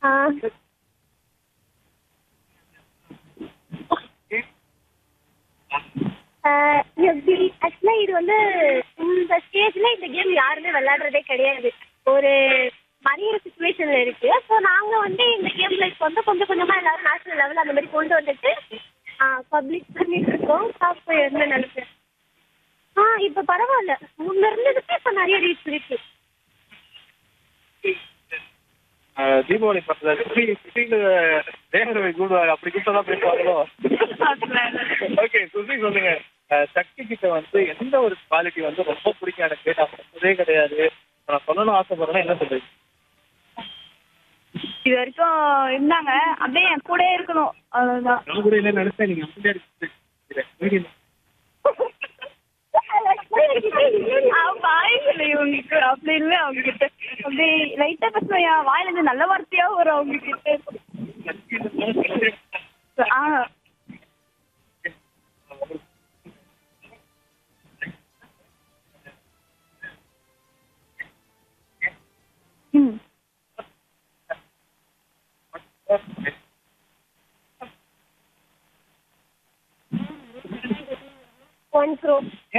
ஆ, ஆ, எப்படி ஆக்சுவலா இது வந்து இந்த ஸ்டேஜ்ல இந்த கேம் யாருமே விளையாடுறதே கிடையாது ஒரு மறியற சுச்சுவேஷன்ல இருக்கு ஸோ நாங்க வந்து இந்த கேம்ல இப்போ வந்து கொஞ்சம் கொஞ்சமா எல்லாரும் நேஷனல் லெவல் அந்த மாதிரி கொண்டு வந்துட்டு பப்ளிக் பண்ணிட்டு இருக்கோம் பார்ப்போம் என்ன நினைப்பு ஆ இப்போ பரவாயில்ல முன்ன இருந்ததுக்கு இப்போ நிறைய ரீச் இருக்கு அஹ் தீபாவளி பக்கத்துல சுற்றி சுற்றிட்டு தேவரவை கூடுவாங்க அப்படி கூப்பிட்டதான் பேசுவாங்களோ ஓகே சுசி சொல்லுங்க அஹ் சக்தி கிட்ட வந்து எந்த ஒரு குவாலிட்டி வந்து ரொம்ப பிடிக்கும் எனக்கு நான் சொன்னதே கிடையாது நான் சொல்லணும்னு ஆசைப்படுறேன் என்ன சொல்றீங்க இது வரைக்கும் இருந்தாங்க அப்படியே என் கூடயே இருக்கணும் அவ்வளவுதான் நான் கூட இல்லை நினைச்சேன் நீங்க அப்படியே இருக்கு அவன் வாயில இவங்களுக்கு அப்படி இல்லை அவங்க கிட்ட அப்படி லைட்டா பேசுவேன் என் வாயில இருந்து நல்ல வார்த்தையா வரும் அவங்க கிட்ட ஆ ம் ஒன் க்ரோ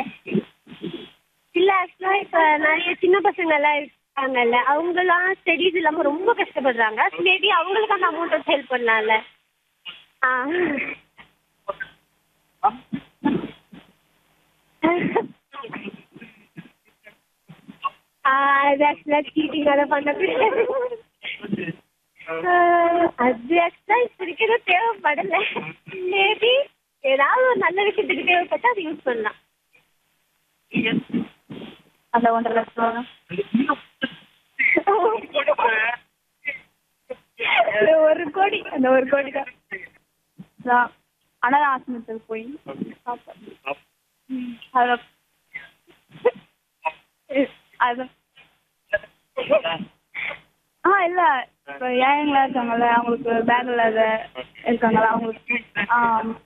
இல்ல ஆக்சுவலா இப்ப நிறைய சின்ன பசங்க எல்லாம் இருக்காங்கல்ல அவங்கலாம் ஸ்டடீஸ் இல்லாம ரொம்ப கஷ்டப்படுறாங்க மேபி அவங்களுக்கு அந்த அமௌண்ட் வச்சு ஹெல்ப் பண்ணலாம்ல ஆ ஆ, அது ஆக்சுவலா சீட்டிங் அதை பண்ணது அது ஆக்சுவலா இப்போதைக்கு எதுவும் தேவைப்படல மேபி ஏதாவது ஒரு நல்ல விஷயத்துக்கு தேவைப்பட்டா அது யூஸ் பண்ணலாம் அந்த ஒன்றரை லட்சம் அந்த ஒரு கோடி அந்த ஒரு கோடி தான் அதான் அனாத ஆசிரமத்துக்கு போய் சாப்பிட்டேன். ம், அதான் அதான் ஆ இல்ல இப்போ ஏழைங்களா இருக்காங்கல்ல அவங்களுக்கு பேக் இல்லாத இருக்காங்கல்ல அவங்களுக்கு ஆ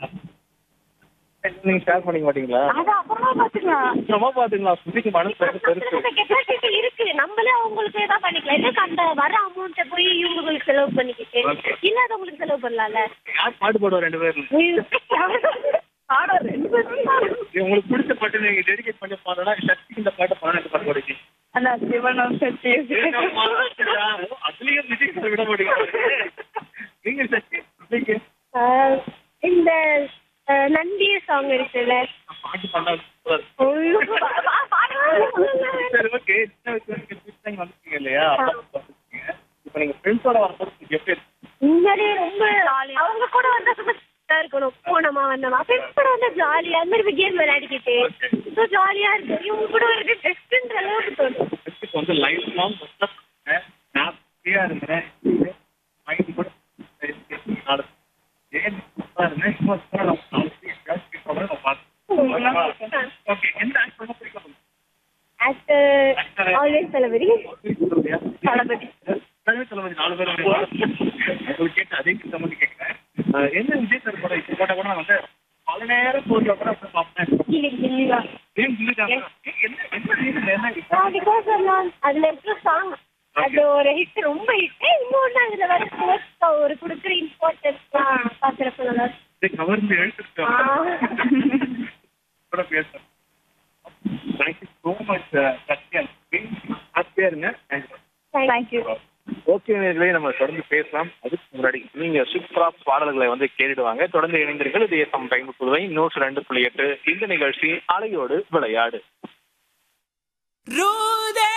நீங்க ஷேர் பண்ணிக்க மாட்டீங்களா அது அப்புறமா பாத்துக்கலாம் அப்புறமா பாத்துக்கலாம் சுத்திக்கு மனசு வந்து பெருசு கெப்பாசிட்டி இருக்கு நம்மளே அவங்களுக்கு ஏதாவது பண்ணிக்கலாம் எதுக்கு அந்த வர அமௌண்ட்டை போய் இவங்களுக்கு செலவு பண்ணிக்கிட்டு இல்லாதவங்களுக்கு செலவு பண்ணலாம்ல யார் பாட்டு பாடுவா ரெண்டு பேரும் ஆடோ ரெண்டு பேரும் தான். இது உங்களுக்கு பிடிச்ச பாட்டு நீங்க டெடிகேட் பண்ணி பாடனா சக்தி இந்த பாட்டை பாட இந்த பாட்டு பாடுவீங்க அதான் சிவனும் சக்தி அதுலயும் விஜய் சார் விட மாட்டேங்கிறாரு நீங்க சக்தி நீங்க ஆஹ் இந்த ஆஹ் நந்திய சாங் இருக்குல்ல பாட்டு பண்ணா ஐயோ, பா- பாடுவாங்க. சரி ஓகே சின்ன வயசுல நீங்க first time வந்திருக்கீங்க இல்லையா அப்பா வந்திருக்கீங்க இப்போ நீங்க ஃப்ரெண்ட்ஸோட வரும்போது எப்படி இருக்கு? உண்மையிலேயே ரொம்ப அவங்க கூட வந்தா ரொம்ப இதா இருக்கணும் போனோமா வந்தோமா ஃப்ரெண்ட்ஸ் கூட வந்தா ஜாலியா அந்த மாதிரி கேம் விளையாடிக்கிட்டு ஸோ ஜாலியா இருக்கு இவங்க கூட ஒரு பெஸ்ட்ன்ற அளவுக்கு தோணும் First வந்து லைஃப் லாங் நான் ஃப்ரீயா இருந்தேன் மைண்ட் கூட நாலு ஏன் இருந்தேன் சும்மா சும்மா நான் நாளைக்கு எங்கேயாச்சும் போய் சொல்றேன், நான் பார்த்துக்கிறேன். ஓகே எந்த ஆக்ட் ரொம்ப பிடிக்கும் ஆக்டர் ஆல்வேஸ் தளபதி தளபதி தளபதி நாலு பேர் உங்களுக்கு கேட்டு அதே சம்பந்தி கேட்கிறேன் அஹ் என்ன விஜய் சார் படம் இப்போ போட்டா கூட நான் வந்து பல நேரம் போட்டா கூட அப்படி பார்ப்பேன் ஏன் சொல்லிட்டாங்க என்ன என்ன reason? என்ன பிகாஸ் அதுல இருக்கிற சாங் அது ஒரு ஹிட் ரொம்ப ஹிட் இன்னொன்னு அதுல வர ஸ்போர்ட்ஸ் ஒரு கொடுக்குற இம்பார்ட்டன்ஸ் தான் பாக்குறப்ப நல்லா இருக்கு. இதை கவர்ந்து எழுத்துட்டு கூட பேசுறேன் தேங்க்யூ ஸோ மச் சத்யன் ஹாப்பியா இருங்க தேங்க்யூ ஓகே நேர்களே நம்ம தொடர்ந்து பேசலாம் அதுக்கு முன்னாடி நீங்க சூப்பரா பாடல்களை வந்து கேட்டுடுவாங்க தொடர்ந்து இணைந்திருங்கள் இது எஸ்எம் டைம் புதுவை நூற்று ரெண்டு புள்ளி எட்டு இந்த நிகழ்ச்சி அலையோடு விளையாடு Rude